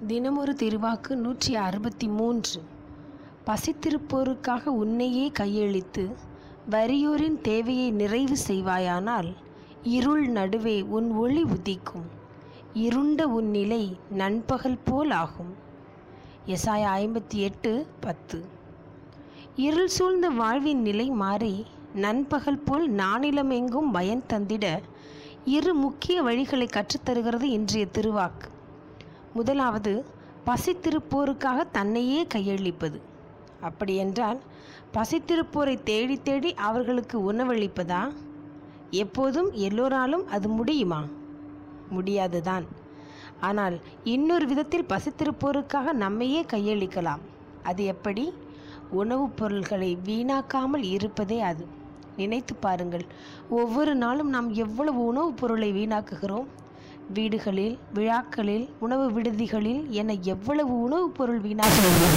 தினமொரு திருவாக்கு நூற்றி அறுபத்தி மூன்று பசித்திருப்போருக்காக உன்னையே கையளித்து வறியோரின் தேவையை நிறைவு செய்வாயானால் இருள் நடுவே உன் ஒளி உதிக்கும் இருண்ட உன் நிலை நண்பகல் போல் ஆகும் எசாயா ஐம்பத்தி எட்டு பத்து இருள் சூழ்ந்த வாழ்வின் நிலை மாறி நண்பகல் போல் நானிலமெங்கும் பயன் தந்திட இரு முக்கிய வழிகளை கற்றுத்தருகிறது இன்றைய திருவாக்கு முதலாவது பசித்திருப்போருக்காக தன்னையே கையளிப்பது அப்படியென்றால் பசித்திருப்போரை தேடி தேடி அவர்களுக்கு உணவளிப்பதா எப்போதும் எல்லோராலும் அது முடியுமா முடியாதுதான் ஆனால் இன்னொரு விதத்தில் பசித்திருப்போருக்காக நம்மையே கையளிக்கலாம் அது எப்படி உணவுப் பொருள்களை வீணாக்காமல் இருப்பதே அது நினைத்து பாருங்கள் ஒவ்வொரு நாளும் நாம் எவ்வளவு உணவுப் பொருளை வீணாக்குகிறோம் வீடுகளில் விழாக்களில் உணவு விடுதிகளில் என எவ்வளவு உணவுப் பொருள் வீணாக்குகிறோம்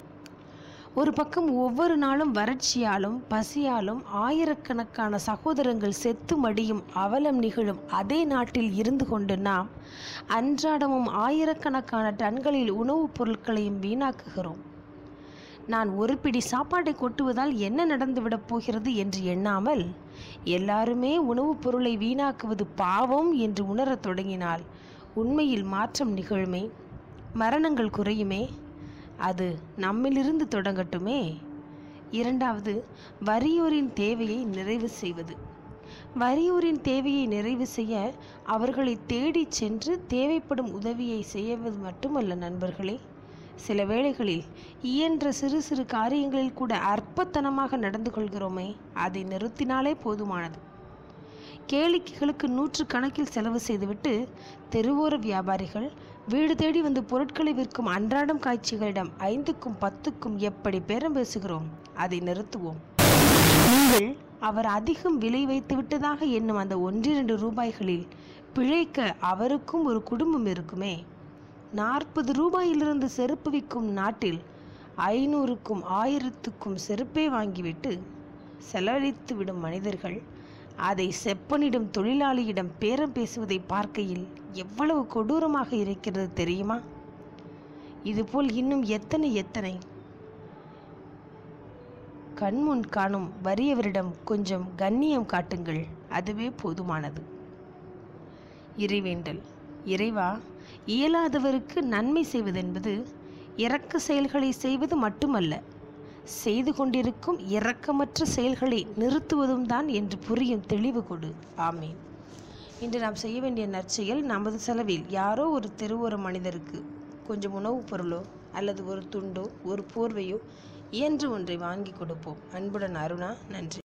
ஒரு பக்கம் ஒவ்வொரு நாளும் வறட்சியாலும் பசியாலும் ஆயிரக்கணக்கான சகோதரங்கள் செத்து மடியும் அவலம் நிகழும் அதே நாட்டில் இருந்து கொண்டு நாம் அன்றாடமும் ஆயிரக்கணக்கான டன்களில் உணவுப் பொருட்களையும் வீணாக்குகிறோம் நான் ஒரு பிடி சாப்பாட்டை கொட்டுவதால் என்ன நடந்துவிடப் போகிறது என்று எண்ணாமல் எல்லாருமே உணவுப் பொருளை வீணாக்குவது பாவம் என்று உணரத் தொடங்கினால் உண்மையில் மாற்றம் நிகழுமே மரணங்கள் குறையுமே அது நம்மிலிருந்து தொடங்கட்டுமே இரண்டாவது வறியோரின் தேவையை நிறைவு செய்வது வறியோரின் தேவையை நிறைவு செய்ய அவர்களை தேடிச் சென்று தேவைப்படும் உதவியை செய்வது மட்டுமல்ல நண்பர்களே சில வேளைகளில் இயன்ற சிறு சிறு காரியங்களில் கூட அற்பத்தனமாக நடந்து கொள்கிறோமே அதை நிறுத்தினாலே போதுமானது கேளிக்கைகளுக்கு நூற்று கணக்கில் செலவு செய்துவிட்டு தெருவோர வியாபாரிகள் வீடு தேடி வந்து பொருட்களை விற்கும் அன்றாடம் காட்சிகளிடம் ஐந்துக்கும் பத்துக்கும் எப்படி பேரம் பேசுகிறோம் அதை நிறுத்துவோம் நீங்கள் அவர் அதிகம் விலை வைத்து விட்டதாக எண்ணும் அந்த ஒன்றிரண்டு ரூபாய்களில் பிழைக்க அவருக்கும் ஒரு குடும்பம் இருக்குமே நாற்பது ரூபாயிலிருந்து செருப்பு விற்கும் நாட்டில் ஐநூறுக்கும் ஆயிரத்துக்கும் செருப்பே வாங்கிவிட்டு செலவழித்து விடும் மனிதர்கள் அதை செப்பனிடும் தொழிலாளியிடம் பேரம் பேசுவதை பார்க்கையில் எவ்வளவு கொடூரமாக இருக்கிறது தெரியுமா இதுபோல் இன்னும் எத்தனை எத்தனை கண்முன் காணும் வறியவரிடம் கொஞ்சம் கண்ணியம் காட்டுங்கள் அதுவே போதுமானது இறைவேண்டல் இறைவா இயலாதவருக்கு நன்மை செய்வதென்பது இரக்க செயல்களை செய்வது மட்டுமல்ல செய்து கொண்டிருக்கும் இரக்கமற்ற செயல்களை நிறுத்துவதும் தான் என்று புரியும் தெளிவு கொடு ஆமீன் இன்று நாம் செய்ய வேண்டிய நற்செயல் நமது செலவில் யாரோ ஒரு தெருவோர மனிதருக்கு கொஞ்சம் உணவுப் பொருளோ அல்லது ஒரு துண்டோ ஒரு போர்வையோ இயன்று ஒன்றை வாங்கி கொடுப்போம் அன்புடன் அருணா நன்றி